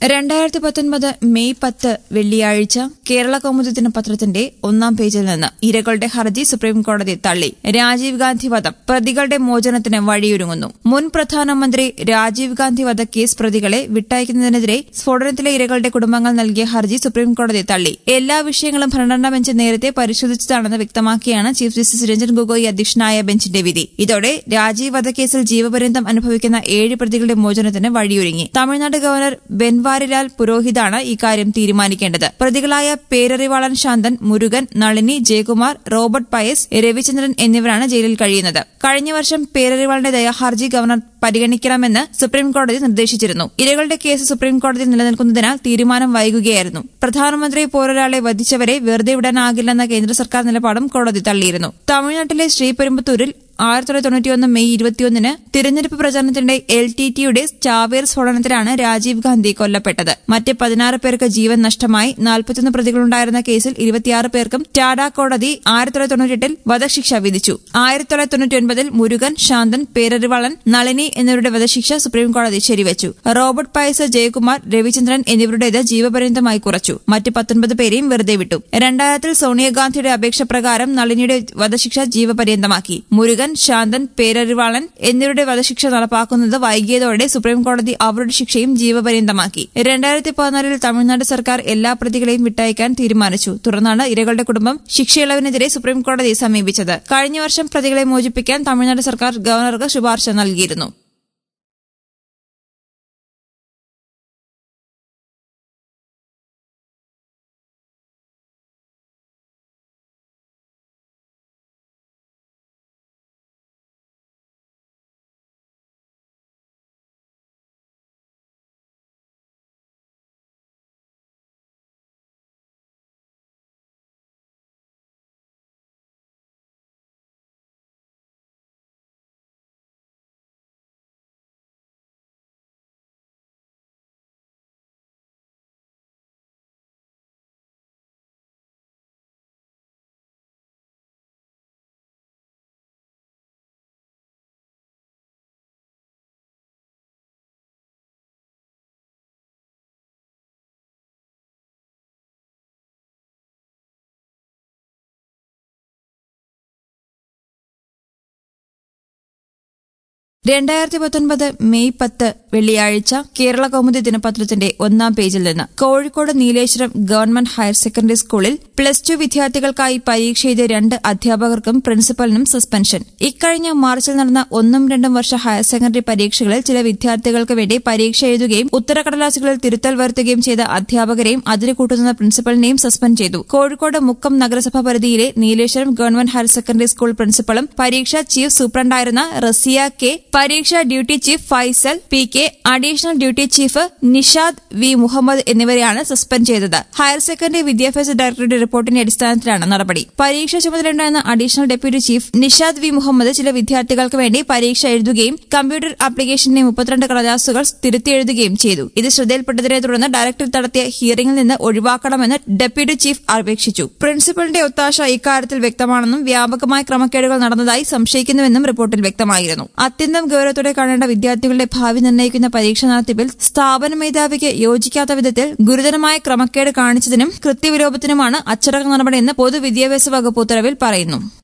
രണ്ടായിരത്തി പത്തൊൻപത് മെയ് പത്ത് വെള്ളിയാഴ്ച കേരള കൗമുദി ദിനപത്രത്തിന്റെ ഒന്നാം പേജിൽ നിന്ന് ഇരകളുടെ ഹർജി സുപ്രീംകോടതി തള്ളി രാജീവ് ഗാന്ധി വധം പ്രതികളുടെ മോചനത്തിന് വഴിയൊരുങ്ങുന്നു മുൻ പ്രധാനമന്ത്രി രാജീവ് ഗാന്ധി വധക്കേസ് പ്രതികളെ വിട്ടയക്കുന്നതിനെതിരെ സ്ഫോടനത്തിലെ ഇരകളുടെ കുടുംബങ്ങൾ നൽകിയ ഹർജി സുപ്രീംകോടതി തള്ളി എല്ലാ വിഷയങ്ങളും ഭരണഘടനാ ബെഞ്ച് നേരത്തെ പരിശോധിച്ചതാണെന്ന് വ്യക്തമാക്കിയാണ് ചീഫ് ജസ്റ്റിസ് രഞ്ജൻ ഗൊഗോയി അധ്യക്ഷനായ ബെഞ്ചിന്റെ വിധി ഇതോടെ രാജീവ് വധക്കേസിൽ ജീവപര്യന്തം അനുഭവിക്കുന്ന ഏഴ് പ്രതികളുടെ മോചനത്തിന് വഴിയൊരുങ്ങി തമിഴ്നാട് ഗവർണർ ബെൻവാരിലാൽ പുരോഹിതാണ് ഇക്കാര്യം തീരുമാനിക്കേണ്ടത് പ്രതികളായ പേരറിവാളൻ ശാന്തൻ മുരുകൻ നളിനി ജയകുമാർ റോബർട്ട് പയസ് രവിചന്ദ്രൻ എന്നിവരാണ് ജയിലിൽ കഴിയുന്നത് കഴിഞ്ഞ വർഷം പേരറിവാളിന്റെ ദയാഹർജി ഗവർണർ പരിഗണിക്കണമെന്ന് സുപ്രീംകോടതി നിർദ്ദേശിച്ചിരുന്നു ഇരകളുടെ കേസ് സുപ്രീംകോടതിയിൽ നിലനിൽക്കുന്നതിനാൽ തീരുമാനം വൈകുകയായിരുന്നു പ്രധാനമന്ത്രി പോലൊരാളെ വധിച്ചവരെ വെറുതെ വിടാനാകില്ലെന്ന കേന്ദ്ര സർക്കാർ നിലപാടും കോടതി തള്ളിയിരുന്നു തമിഴ്നാട്ടിലെ ശ്രീപെരുമ്പത്തൂരിൽ ആയിരത്തി തൊള്ളായിരത്തി തൊണ്ണൂറ്റിയൊന്ന് മെയ് ഇരുപത്തിയൊന്നിന് തിരഞ്ഞെടുപ്പ് പ്രചാരണത്തിനിടെ എൽ ടി ടിയുടെ ചാവേർ സ്ഫോടനത്തിലാണ് രാജീവ് ഗാന്ധി കൊല്ലപ്പെട്ടത് മറ്റ് പതിനാറ് പേർക്ക് ജീവൻ നഷ്ടമായി നാൽപ്പത്തിയൊന്ന് പ്രതികളുണ്ടായിരുന്ന കേസിൽ ഇരുപത്തിയാറ് പേർക്കും ടാഡ കോടതി ആയിരത്തി തൊള്ളായിരത്തി തൊണ്ണൂറ്റെട്ടിൽ വധശിക്ഷ വിധിച്ചു ആയിരത്തി തൊള്ളായിരത്തി തൊണ്ണൂറ്റിയൊൻപതിൽ മുരുകൻ ശാന്തൻ പേരറിവാളൻ നളിനി എന്നിവരുടെ വധശിക്ഷ സുപ്രീംകോടതി ശരിവച്ചു റോബർട്ട് പയസ് ജയകുമാർ രവിചന്ദ്രൻ എന്നിവരുടേത് ജീവപര്യന്തമായി കുറച്ചു മറ്റ് പത്തൊൻപത് പേരെയും വെറുതെ വിട്ടു രണ്ടായിരത്തിൽ സോണിയാഗാന്ധിയുടെ അപേക്ഷ പ്രകാരം നളിനിയുടെ വധശിക്ഷ ജീവപര്യന്തമാക്കി മുരുകൻ ശാന്തൻ പേരറിവാളൻ എന്നിവരുടെ വധശിക്ഷ നടപ്പാക്കുന്നത് വൈകിയതോടെ സുപ്രീംകോടതി അവരുടെ ശിക്ഷയും ജീവപര്യന്തമാക്കി രണ്ടായിരത്തി പതിനാലിൽ തമിഴ്നാട് സർക്കാർ എല്ലാ പ്രതികളെയും വിട്ടയക്കാൻ തീരുമാനിച്ചു തുടർന്നാണ് ഇരകളുടെ കുടുംബം ശിക്ഷയിളവിനെതിരെ സുപ്രീംകോടതിയെ സമീപിച്ചത് കഴിഞ്ഞ വർഷം പ്രതികളെ മോചിപ്പിക്കാൻ തമിഴ്നാട് സർക്കാർ ഗവർണർക്ക് ശുപാർശ നൽകിയിരുന്നു രണ്ടായിരത്തി പത്തൊൻപത് മെയ് പത്ത് വെള്ളിയാഴ്ച കേരള കൗമുദി ദിനപത്രത്തിന്റെ ഒന്നാം പേജിൽ നിന്ന് Kozhikode Neeleswaram government higher secondary സ്കൂളിൽ പ്ലസ് ടു വിദ്യാർത്ഥികൾക്കായി പരീക്ഷ എഴുതിയ രണ്ട് അധ്യാപകർക്കും പ്രിൻസിപ്പലിനും സസ്പെൻഷൻ ഇക്കഴിഞ്ഞ മാർച്ചിൽ നടന്ന ഒന്നും രണ്ടും വർഷ ഹയർ സെക്കൻഡറി പരീക്ഷകളിൽ ചില വിദ്യാർത്ഥികൾക്ക് വേണ്ടി പരീക്ഷ എഴുതുകയും ഉത്തരക്കടലാസുകളിൽ തിരുത്തൽ വരുത്തുകയും ചെയ്ത അധ്യാപകരെയും അതിന് കൂട്ടുന്ന പ്രിൻസിപ്പലിനെയും സസ്പെൻഡ് ചെയ്തു കോഴിക്കോട് മുക്കം നഗരസഭാ പരിധിയിലെ Neeleswaram government higher secondary school പ്രിൻസിപ്പലും പരീക്ഷ ചീഫ് സൂപ്രണ്ടായിരുന്ന റസിയ കെ പരീക്ഷ duty chief Faisal P K additional duty chief Nishad V Muhammad എന്നിവരെയാണ് സസ്പെൻഡ് ചെയ്തത് ഹയർ സെക്കൻഡറി വിദ്യാഭ്യാസ ഡയറക്ടറുടെ റിപ്പോർട്ടിന്റെ അടിസ്ഥാനത്തിലാണ് നടപടി പരീക്ഷ ചുമതലയുണ്ടായിരുന്ന additional deputy chief Nishad V Muhammad ചില വിദ്യാർത്ഥികൾക്ക് വേണ്ടി പരീക്ഷ എഴുതുകയും കമ്പ്യൂട്ടർ ആപ്ലിക്കേഷന്റെ മുപ്പത്തിരണ്ട് കടലാസുകൾ തിരുത്തി എഴുതുകയും ചെയ്തു ഇത് ശ്രദ്ധയിൽപ്പെട്ടതിനെ തുടർന്ന് ഡയറക്ടർ നടത്തിയ ഹിയറിംഗിൽ നിന്ന് ഒഴിവാക്കണമെന്ന് ഡെപ്യൂട്ടി ചീഫ് അപേക്ഷിച്ചു പ്രിൻസിപ്പലിന്റെ ഒത്താശ ഇക്കാര്യത്തിൽ വ്യക്തമാണെന്നും വ്യാപകമായ ക്രമക്കേടുകൾ നടന്നതായി സംശയിക്കുന്നുവെന്നും റിപ്പോർട്ടിൽ വ്യക്തമായിരുന്നു അത്യന്തം ഗൌരവത്തോടെ കാണേണ്ട വിദ്യാർത്ഥികളുടെ ഭാവി നിർണ്ണയിക്കുന്ന പരീക്ഷ നടത്തിപ്പിൽ സ്ഥാപന മേധാവിക്ക് യോജിക്കാത്ത വിധത്തിൽ ഗുരുതരമായ ക്രമക്കേട് കാണിച്ചതിനും കൃത്യവിലോപത്തിനുമാണ് അച്ചടക്ക നടപടിയെന്ന് പൊതുവിദ്യാഭ്യാസ വകുപ്പ് ഉത്തരവിൽ പറയുന്നു